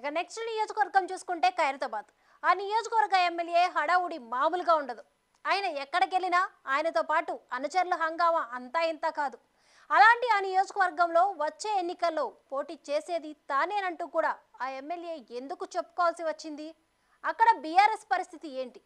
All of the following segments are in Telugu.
ఇక నెక్స్ట్ నియోజకవర్గం చూసుకుంటే ఖైరతాబాద్ ఆ నియోజకవర్గ ఎమ్మెల్యే హడావుడి మామూలుగా ఉండదు ఆయన ఎక్కడికెళ్ళినా ఆయనతో పాటు అనుచరుల హంగామా అంతా ఇంత కాదు అలాంటి ఆ నియోజకవర్గంలో వచ్చే ఎన్నికల్లో పోటీ చేసేది తానేనంటూ కూడా ఆ ఎమ్మెల్యే ఎందుకు చెప్పుకోవాల్సి వచ్చింది అక్కడ బీఆర్ఎస్ పరిస్థితి ఏంటి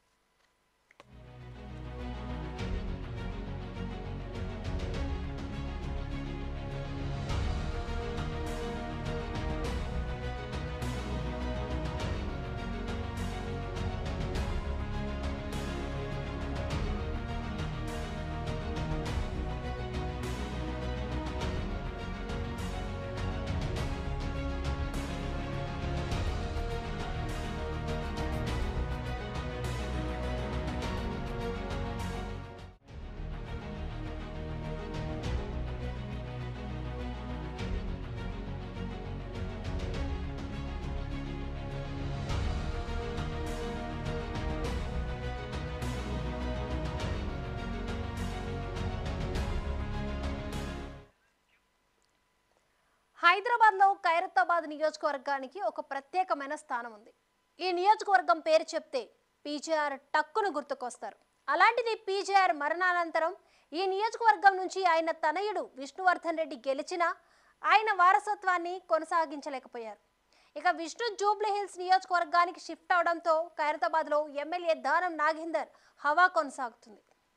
హైదరాబాద్లో ఖైరతాబాద్ నియోజకవర్గానికి ఒక ప్రత్యేకమైన స్థానం ఉంది ఈ నియోజకవర్గం పేరు చెప్తే పీజేఆర్ టక్కును గుర్తుకొస్తారు అలాంటిది పీజేఆర్ మరణానంతరం ఈ నియోజకవర్గం నుంచి ఆయన తనయుడు విష్ణువర్ధన్ రెడ్డి గెలిచినా ఆయన వారసత్వాన్ని కొనసాగించలేకపోయారు ఇక విష్ణు జూబ్లీ హిల్స్ నియోజకవర్గానికి షిఫ్ట్ అవడంతో ఖైరతాబాద్లో ఎమ్మెల్యే దానం నాగేందర్ హవా కొనసాగుతుంది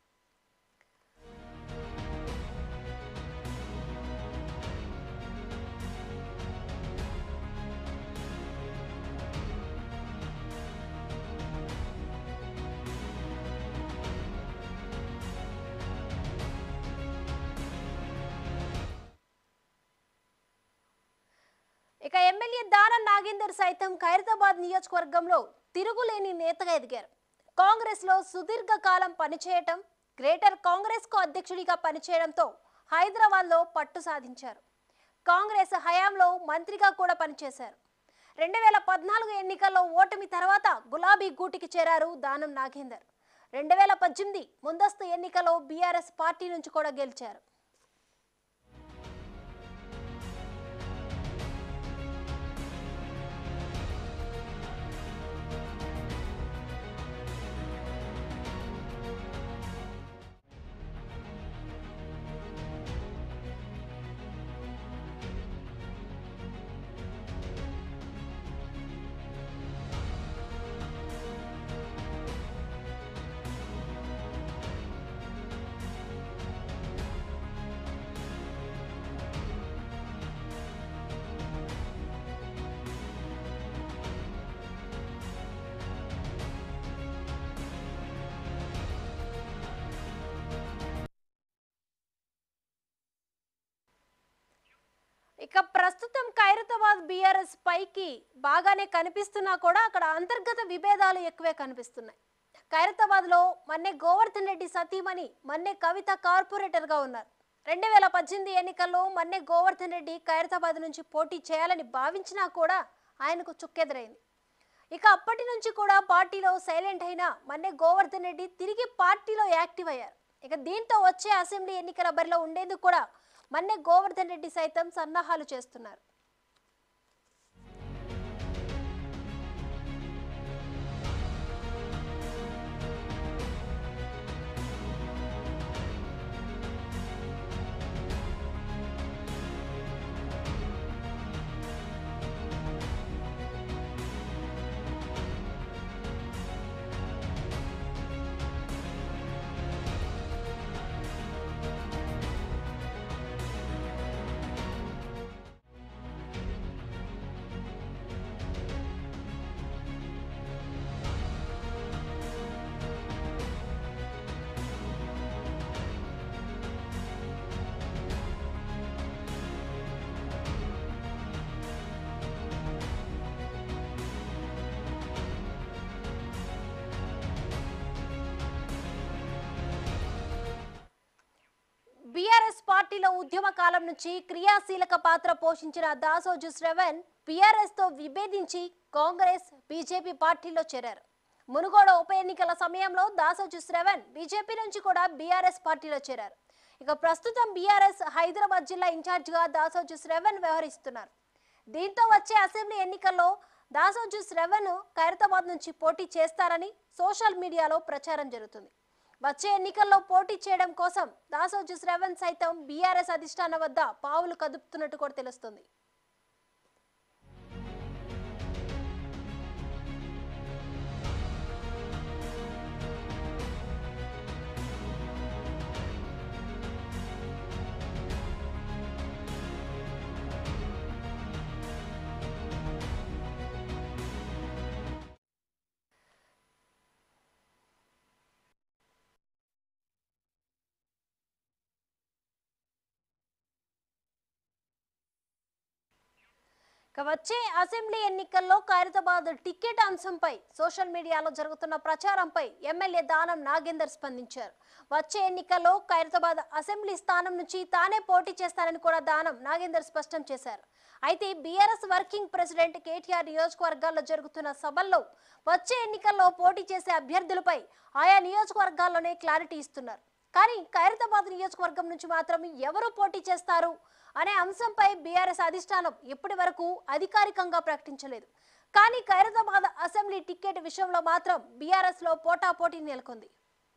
ఇక ఎమ్మెల్యే దానం నాగేందర్ సైతం ఖైరతాబాద్ నియోజకవర్గంలో తిరుగులేని నేతగా ఎదిగారు కాంగ్రెస్ లో సుదీర్ఘ కాలం పనిచేయటం గ్రేటర్ కాంగ్రెస్ కు అధ్యక్షుడిగా పనిచేయడంతో హైదరాబాద్ లో పట్టు సాధించారు కాంగ్రెస్ హయాంలో మంత్రిగా కూడా పనిచేశారు రెండు వేల పద్నాలుగు ఎన్నికల్లో ఓటమి తర్వాత గులాబీ గూటికి చేరారు దానం నాగేందర్ రెండు వేల పద్దెనిమిది ముందస్తు ఎన్నికలో బీఆర్ఎస్ పార్టీ నుంచి కూడా గెలిచారు ఇక ప్రస్తుతం ఖైరతాబాద్ బీఆర్ఎస్ పైకి బాగానే కనిపిస్తున్నా కూడా అక్కడ అంతర్గత విభేదాలు ఎక్కువే కనిపిస్తున్నాయి ఖైరతాబాద్ లో మన్నే గోవర్ధన్ రెడ్డి సతీమణి మన్నే కవిత కార్పొరేటర్ గా ఉన్నారు రెండు వేల పద్దెనిమిది ఎన్నికల్లో మన్నే గోవర్ధన్ రెడ్డి ఖైరతాబాద్ నుంచి పోటీ చేయాలని భావించినా కూడా ఆయనకు చుక్కెదురైంది ఇక అప్పటి నుంచి కూడా పార్టీలో సైలెంట్ అయిన మన్నే గోవర్ధన్ రెడ్డి తిరిగి పార్టీలో యాక్టివ్ అయ్యారు ఇక దీంతో వచ్చే అసెంబ్లీ ఎన్నికల బరిలో ఉండేందుకు కూడా మన్నే గోవర్ధన్ రెడ్డి సైతం సన్నాహాలు చేస్తున్నారు బీఆర్ఎస్ పార్టీలో ఉద్యమ కాలం నుంచి క్రియాశీలక పాత్ర పోషించిన దాసోజు శ్రవణ్ బీఆర్ఎస్ తో విభేదించి కాంగ్రెస్ బీజేపీ పార్టీలో చేరారు మునుగోడ ఉప ఎన్నికల సమయంలో దాసోజు శ్రవణ్ బీజేపీ నుంచి కూడా బీఆర్ఎస్ పార్టీలో చేరారు ఇక ప్రస్తుతం బీఆర్ఎస్ హైదరాబాద్ జిల్లా ఇన్ఛార్జిగా దాసోజు శ్రవణ్ వ్యవహరిస్తున్నారు దీంతో వచ్చే అసెంబ్లీ ఎన్నికల్లో దాసోజు శ్రవణ్ ఖైరతాబాద్ నుంచి పోటీ చేస్తారని సోషల్ మీడియాలో ప్రచారం జరుగుతుంది వచ్చే ఎన్నికల్లో పోటీ చేయడం కోసం దాసోజు శ్రవణ్ సైతం బీఆర్ఎస్ అధిష్టానం వద్ద పావులు కదుపుతున్నట్టు కూడా తెలుస్తుంది ఇక వచ్చే అసెంబ్లీ ఎన్నికల్లో ఖైరతాబాద్ టికెట్ అంశంపై సోషల్ మీడియాలో జరుగుతున్న ప్రచారంపై ఎమ్మెల్యే దానం నాగేందర్ స్పందించారు వచ్చే ఎన్నికల్లో ఖైరతాబాద్ అసెంబ్లీ స్థానం నుంచి తానే పోటీ చేస్తారని కూడా దానం నాగేందర్ స్పష్టం చేశారు అయితే బీఆర్ఎస్ వర్కింగ్ ప్రెసిడెంట్ కేటీఆర్ నియోజకవర్గాల్లో జరుగుతున్న సభల్లో వచ్చే ఎన్నికల్లో పోటీ చేసే అభ్యర్థులపై ఆయా నియోజకవర్గాల్లోనే క్లారిటీ ఇస్తున్నారు కానీ ఖైరతాబాద్ నియోజకవర్గం నుంచి మాత్రం ఎవరు పోటీ చేస్తారు అనే అంశంపై బీఆర్ఎస్ అధిష్టానం ఇప్పటి వరకు అధికారికంగా ప్రకటించలేదు కానీ ఖైరతాబాద్ అసెంబ్లీ టికెట్ విషయంలో మాత్రం బీఆర్ఎస్ లో పోటాపోటీ నెలకొంది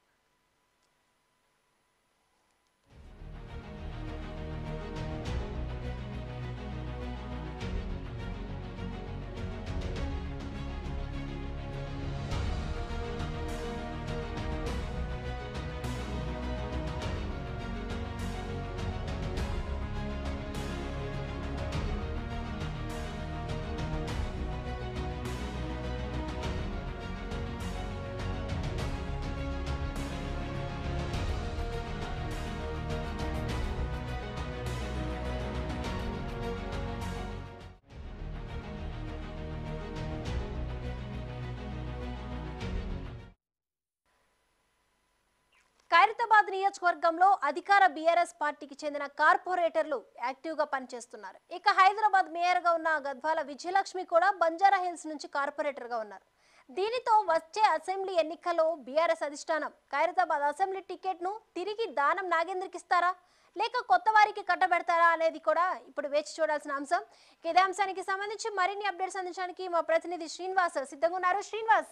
ఖైరతాబాద్ నియోజకవర్గంలో అధికార బీఆర్ఎస్ పార్టీకి చెందిన కార్పొరేటర్లు యాక్టివ్ గా పనిచేస్తున్నారు ఇక హైదరాబాద్ మేయర్ గా ఉన్న గద్వాల విజయలక్ష్మి కూడా బంజారా హిల్స్ నుంచి కార్పొరేటర్ గా ఉన్నారు దీనితో వచ్చే అసెంబ్లీ ఎన్నికల్లో బీఆర్ఎస్ అధిష్టానం ఖైరతాబాద్ అసెంబ్లీ టికెట్ ను తిరిగి దానం నాగేంద్రకి ఇస్తారా లేక కొత్త వారికి కట్టబెడతారా అనేది కూడా ఇప్పుడు వేచి చూడాల్సిన అంశం ఇక ఇదే అంశానికి సంబంధించి మరిన్ని అప్డేట్స్ అందించడానికి మా ప్రతినిధి శ్రీనివాస్ సిద్ధంగా ఉన్నారు శ్రీనివాస్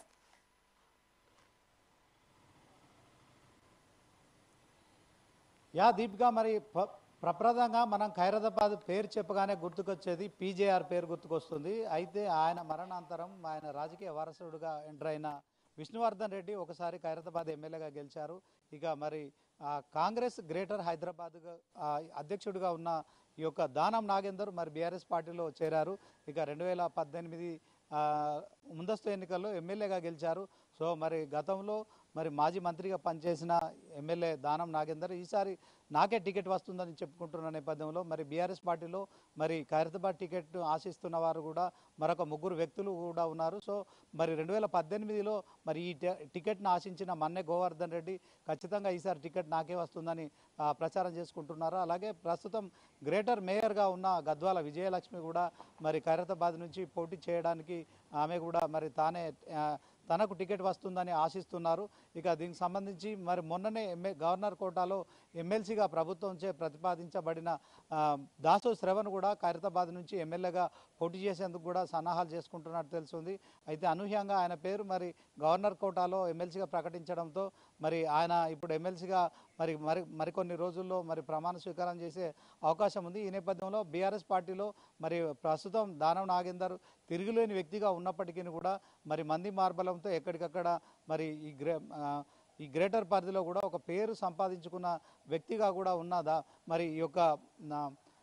యా దీపిక మరి ప- ప్రప్రదంగా మనం ఖైరతాబాద్ పేరు చెప్పగానే గుర్తుకొచ్చేది పీజేఆర్ పేరు గుర్తుకొస్తుంది అయితే ఆయన మరణాంతరం ఆయన రాజకీయ వారసుడుగా ఎంటర్ అయిన విష్ణువర్ధన్ రెడ్డి ఒకసారి ఖైరతాబాద్ ఎమ్మెల్యేగా గెలిచారు ఇక మరి ఆ, కాంగ్రెస్ గ్రేటర్ హైదరాబాద్ అధ్యక్షుడిగా ఉన్న ఈ యొక్క దానం నాగేందర్ మరి బీఆర్ఎస్ పార్టీలో చేరారు ఇక రెండు వేల పద్దెనిమిది ఆ, ముందస్తు ఎన్నికల్లో ఎమ్మెల్యేగా గెలిచారు సో మరి గతంలో మరి మాజీ మంత్రిగా పనిచేసిన ఎమ్మెల్యే దానం నాగేందర్ ఈసారి నాకే టికెట్ వస్తుందని చెప్పుకుంటున్న నేపథ్యంలో మరి బీఆర్ఎస్ పార్టీలో మరి ఖైరతాబాద్ టికెట్ ఆశిస్తున్న వారు కూడా మరొక ముగ్గురు వ్యక్తులు కూడా ఉన్నారు సో మరి రెండు వేల పద్దెనిమిదిలో మరి ఈ టి- టికెట్ను ఆశించిన మన్నె గోవర్ధన్ రెడ్డి ఖచ్చితంగా ఈసారి టికెట్ నాకే వస్తుందని ఆ, ప్రచారం చేసుకుంటున్నారు అలాగే ప్రస్తుతం గ్రేటర్ మేయర్గా ఉన్న గద్వాల విజయలక్ష్మి కూడా మరి ఖైరతాబాద్ నుంచి పోటీ చేయడానికి ఆమె కూడా మరి తానే ఆ, తనకు టికెట్ వస్తుందని ఆశిస్తున్నారు ఇక దీనికి సంబంధించి మరి మొన్ననే ఎంఏ గవర్నర్ కోటాలో ఎమ్మెల్సీగా ప్రభుత్వంచే ప్రతిపాదించబడిన ఆ, దాసు శ్రవణ్ కూడా ఖైరతాబాద్ నుంచి ఎమ్మెల్యేగా పోటీ చేసేందుకు కూడా సన్నాహాలు చేసుకుంటున్నట్టు తెలుస్తుంది అయితే అనూహ్యంగా ఆయన పేరు మరి గవర్నర్ కోటాలో ఎమ్మెల్సీగా ప్రకటించడంతో మరి ఆయన ఇప్పుడు ఎమ్మెల్సీగా మరి మరి మరికొన్ని రోజుల్లో మరి ప్రమాణ స్వీకారం చేసే అవకాశం ఉంది ఈ నేపథ్యంలో బీఆర్ఎస్ పార్టీలో మరి ప్రస్తుతం దానం నాగేందర్ తిరుగులేని వ్యక్తిగా ఉన్నప్పటికీ కూడా మరి మంది మార్బలంతో ఎక్కడికక్కడ మరి ఈ గ్రే ఆ, ఈ గ్రేటర్ పరిధిలో కూడా ఒక పేరు సంపాదించుకున్న వ్యక్తిగా కూడా ఉన్నదా మరి ఈ యొక్క నా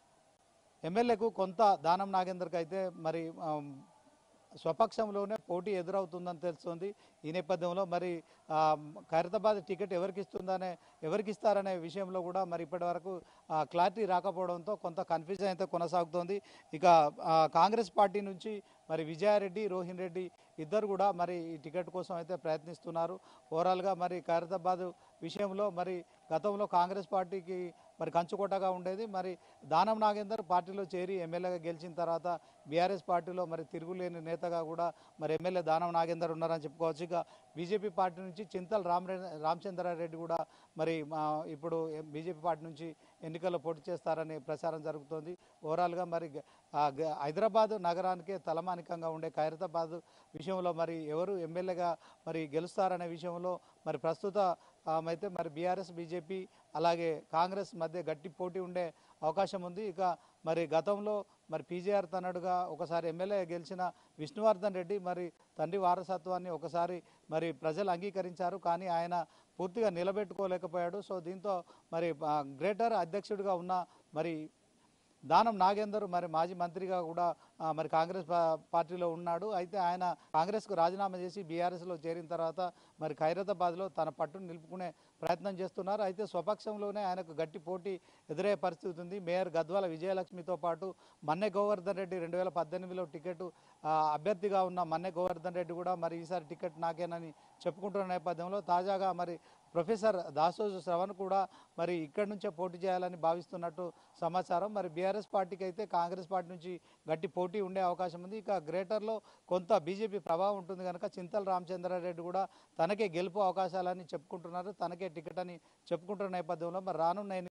ఎమ్మెల్యేకు కొంత దానం నాగేందర్కి అయితే మరి ఆమ్, స్వపక్షంలోనే పోటీ ఎదురవుతుందని తెలుస్తుంది ఈ నేపథ్యంలో మరి ఆ, ఖైరతాబాద్ టికెట్ ఎవరికి ఇస్తుందనే ఎవరికి ఇస్తారనే విషయంలో కూడా మరి ఇప్పటి వరకు క్లారిటీ రాకపోవడంతో కొంత కన్ఫ్యూజన్ అయితే కొనసాగుతోంది ఇక ఆ, కాంగ్రెస్ పార్టీ నుంచి మరి విజయారెడ్డి రోహిన్ రెడ్డి ఇద్దరు కూడా మరి ఈ టికెట్ కోసం అయితే ప్రయత్నిస్తున్నారు ఓవరాల్గా మరి ఖైరతాబాద్ విషయంలో మరి గతంలో కాంగ్రెస్ పార్టీకి మరి కంచుకోటగా ఉండేది మరి దానం నాగేందర్ పార్టీలో చేరి ఎమ్మెల్యేగా గెలిచిన తర్వాత బీఆర్ఎస్ పార్టీలో మరి తిరుగులేని నేతగా కూడా మరి ఎమ్మెల్యే దానం నాగేందర్ ఉన్నారని చెప్పుకోవచ్చు ఇక బీజేపీ పార్టీ నుంచి చింతల రామరె రామచంద్రారెడ్డి కూడా మరి మా ఇప్పుడు బీజేపీ పార్టీ నుంచి ఎన్నికల్లో పోటీ చేస్తారని ప్రచారం జరుగుతోంది ఓవరాల్గా మరి గ- ఆ గ- హైదరాబాద్ నగరానికే తలమానికంగా ఉండే ఖైరతాబాద్ విషయంలో మరి ఎవరు ఎమ్మెల్యేగా మరి గెలుస్తారనే విషయంలో మరి ప్రస్తుత ఆ, అయితే మరి బీఆర్ఎస్ బీజేపీ అలాగే కాంగ్రెస్ మధ్య గట్టి పోటీ ఉండే అవకాశం ఉంది ఇక మరి గతంలో మరి పీజేఆర్ తనడుగా ఒకసారి ఎమ్మెల్యే గెలిచిన విష్ణువర్ధన్ రెడ్డి మరి తండ్రి వారసత్వాన్ని ఒకసారి మరి ప్రజలు అంగీకరించారు కానీ ఆయన పూర్తిగా నిలబెట్టుకోలేకపోయాడు సో దీంతో మరి ఆ, గ్రేటర్ అధ్యక్షుడిగా ఉన్న మరి దానం నాగేందర్ మరి మాజీ మంత్రిగా కూడా ఆ, మరి కాంగ్రెస్ పా- పార్టీలో ఉన్నాడు అయితే ఆయన కాంగ్రెస్కు రాజీనామా చేసి బీఆర్ఎస్లో చేరిన తర్వాత మరి ఖైరతాబాద్లో తన పట్టును నిలుపుకునే ప్రయత్నం చేస్తున్నారు అయితే స్వపక్షంలోనే ఆయనకు గట్టి పోటీ ఎదురయ్యే పరిస్థితి ఉంది మేయర్ గద్వాల విజయలక్ష్మితో పాటు మన్నె గోవర్ధన్ రెడ్డి రెండు వేల పద్దెనిమిదిలో టికెట్ ఆ, అభ్యర్థిగా ఉన్న మన్నె గోవర్ధన్ రెడ్డి కూడా మరి ఈసారి టికెట్ నాకేనని చెప్పుకుంటున్న నేపథ్యంలో తాజాగా మరి ప్రొఫెసర్ దాసోజు శ్రవణ్ కూడా మరి ఇక్కడి నుంచే పోటీ చేయాలని భావిస్తున్నట్టు సమాచారం మరి బీఆర్ఎస్ పార్టీకి అయితే కాంగ్రెస్ పార్టీ నుంచి గట్టి పోటీ ఉండే అవకాశం ఉంది ఇక గ్రేటర్లో కొంత బీజేపీ ప్రభావం ఉంటుంది కనుక చింతల రామచంద్రారెడ్డి కూడా తనకే గెలుపు అవకాశాలని చెప్పుకుంటున్నారు తనకే టికెట్ అని చెప్పుకుంటున్న నేపథ్యంలో మరి రానున్న ఎన్ని-